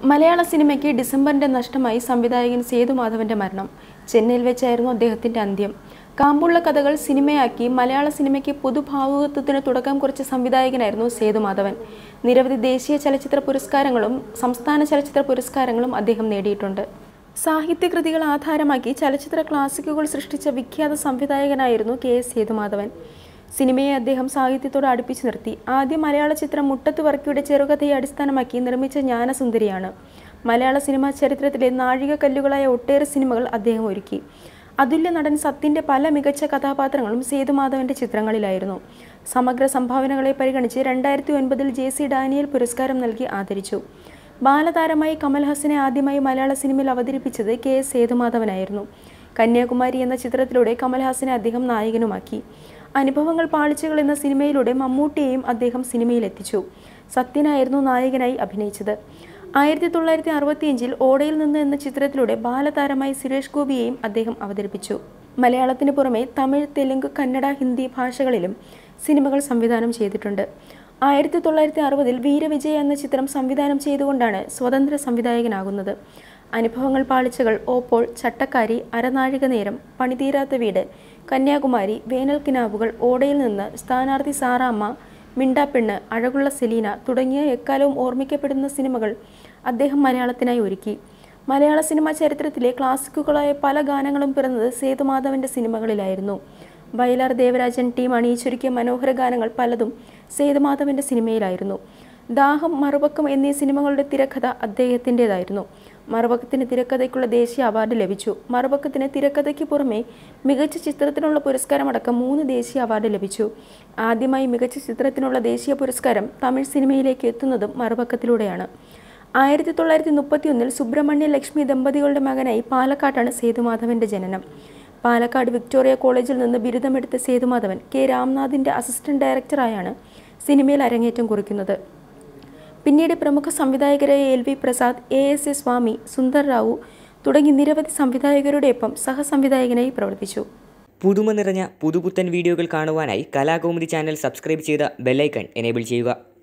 മലയാള സിനിമയ്ക്ക് ഡിസംബറിന്റെ നഷ്ടമായി സംവിധായകൻ സേതുമാധവന്റെ മരണം ചെന്നൈയിൽ വെച്ചായിരുന്നു അദ്ദേഹത്തിന്റെ അന്ത്യം കാമ്പുള്ള കഥകൾ സിനിമയാക്കി മലയാള സിനിമയ്ക്ക് പുതുഭാവുകത്വത്തിന് തുടക്കം കുറിച്ച സംവിധായകനായിരുന്നു സേതുമാധവൻ നിരവധി ദേശീയ ചലച്ചിത്ര പുരസ്കാരങ്ങളും സംസ്ഥാന ചലച്ചിത്ര പുരസ്കാരങ്ങളും അദ്ദേഹം നേടിയിട്ടുണ്ട് സാഹിത്യകൃതികൾ ആധാരമാക്കി ചലച്ചിത്ര ക്ലാസിക്കുകൾ സൃഷ്ടിച്ച വിഖ്യാത സംവിധായകനായിരുന്നു കെ എസ് സേതുമാധവൻ സിനിമയെ അദ്ദേഹം സാഹിത്യത്തോട് അടുപ്പിച്ചു നിർത്തി ആദ്യ മലയാള ചിത്രം മുട്ടത്ത് വർക്കിയുടെ ചെറുകഥയെ അടിസ്ഥാനമാക്കി നിർമ്മിച്ച ജ്ഞാനസുന്ദരിയാണ് മലയാള സിനിമാ ചരിത്രത്തിലെ നാഴികക്കല്ലുകളായ ഒട്ടേറെ സിനിമകൾ അദ്ദേഹം ഒരുക്കി അതുല്യ നടൻ സത്യന്റെ പല മികച്ച കഥാപാത്രങ്ങളും സേതുമാധവന്റെ ചിത്രങ്ങളിലായിരുന്നു സമഗ്ര സംഭാവനകളെ പരിഗണിച്ച് രണ്ടായിരത്തി ഒൻപതിൽ ജെ സി ഡാനിയൽ പുരസ്കാരം നൽകി ആദരിച്ചു ബാലതാരമായി കമൽഹാസനെ ആദ്യമായി മലയാള സിനിമയിൽ അവതരിപ്പിച്ചത് കെ എസ് സേതുമാധവനായിരുന്നു കന്യാകുമാരി എന്ന ചിത്രത്തിലൂടെ കമൽഹാസനെ അദ്ദേഹം നായകനുമാക്കി അനുഭവങ്ങൾ പാളിച്ചകൾ എന്ന സിനിമയിലൂടെ മമ്മൂട്ടിയെയും അദ്ദേഹം സിനിമയിലെത്തിച്ചു സത്യനായിരുന്നു നായകനായി അഭിനയിച്ചത് ആയിരത്തി തൊള്ളായിരത്തി അറുപത്തിയഞ്ചിൽ ഓടയിൽ നിന്ന് എന്ന ചിത്രത്തിലൂടെ ബാലതാരമായി സുരേഷ് ഗോപിയെയും അദ്ദേഹം അവതരിപ്പിച്ചു മലയാളത്തിന് പുറമെ തമിഴ് തെലുങ്ക് കന്നഡ ഹിന്ദി ഭാഷകളിലും സിനിമകൾ സംവിധാനം ചെയ്തിട്ടുണ്ട് ആയിരത്തി തൊള്ളായിരത്തി അറുപതിൽ വീരവിജയ എന്ന ചിത്രം സംവിധാനം ചെയ്തുകൊണ്ടാണ് സ്വതന്ത്ര സംവിധായകനാകുന്നത് അനുഭവങ്ങൾ പാളിച്ചകൾ ഓപ്പോൾ ചട്ടക്കാരി അരനാഴിക നേരം പണിതീരാത്ത വീട് കന്യാകുമാരി വേനൽ കിനാവുകൾ ഓടയിൽ നിന്ന് സ്ഥാനാർത്ഥി സാറാമ്മ മിണ്ടാപ്പെണ്ണ് അഴകുള്ള സെലീന തുടങ്ങിയ എക്കാലവും ഓർമ്മിക്കപ്പെടുന്ന സിനിമകൾ അദ്ദേഹം മലയാളത്തിനായി ഒരുക്കി മലയാള സിനിമാ ചരിത്രത്തിലെ ക്ലാസിക്കുകളായ പല ഗാനങ്ങളും പിറന്നത് സേതുമാധവന്റെ സിനിമകളിലായിരുന്നു വയലാർ ദേവരാജൻ ടീം അണിയിച്ചൊരുക്കിയ മനോഹര ഗാനങ്ങൾ പലതും സേതുമാധവന്റെ സിനിമയിലായിരുന്നു ദാഹം മറുപക്കം എന്നീ സിനിമകളുടെ തിരക്കഥ അദ്ദേഹത്തിൻ്റെതായിരുന്നു മറുപക്കത്തിന് തിരക്കഥയ്ക്കുള്ള ദേശീയ അവാർഡ് ലഭിച്ചു മറുപക്കത്തിന് തിരക്കഥയ്ക്ക് പുറമെ മികച്ച ചിത്രത്തിനുള്ള പുരസ്കാരമടക്കം മൂന്ന് ദേശീയ അവാർഡ് ലഭിച്ചു ആദ്യമായി മികച്ച ചിത്രത്തിനുള്ള ദേശീയ പുരസ്കാരം തമിഴ് സിനിമയിലേക്ക് എത്തുന്നതും മറുപക്കത്തിലൂടെയാണ് ആയിരത്തി തൊള്ളായിരത്തി മുപ്പത്തിയൊന്നിൽ സുബ്രഹ്മണ്യ ലക്ഷ്മി ദമ്പതികളുടെ മകനായി പാലക്കാട്ടാണ് സേതുമാധവന്റെ ജനനം പാലക്കാട് വിക്ടോറിയ കോളേജിൽ നിന്ന് ബിരുദമെടുത്ത സേതുമാധവൻ കെ രാംനാഥിന്റെ അസിസ്റ്റന്റ് ഡയറക്ടറായാണ് സിനിമയിൽ അരങ്ങേറ്റം കുറിക്കുന്നത് പിന്നീട് പ്രമുഖ സംവിധായകരായ L V Prasad A S A Swamy Sundar Rao തുടങ്ങി നിരവധി സംവിധായകരുടെയൊപ്പം സഹസംവിധായകനായി പ്രവർത്തിച്ചു പുതുമ നിറഞ്ഞ പുതുപുത്തൻ വീഡിയോകൾ കാണുവാനായി കലാകൗമുദി ചാനൽ സബ്സ്ക്രൈബ് ചെയ്ത ബെല്ലൈക്കൺ എനേബിൾ ചെയ്യുക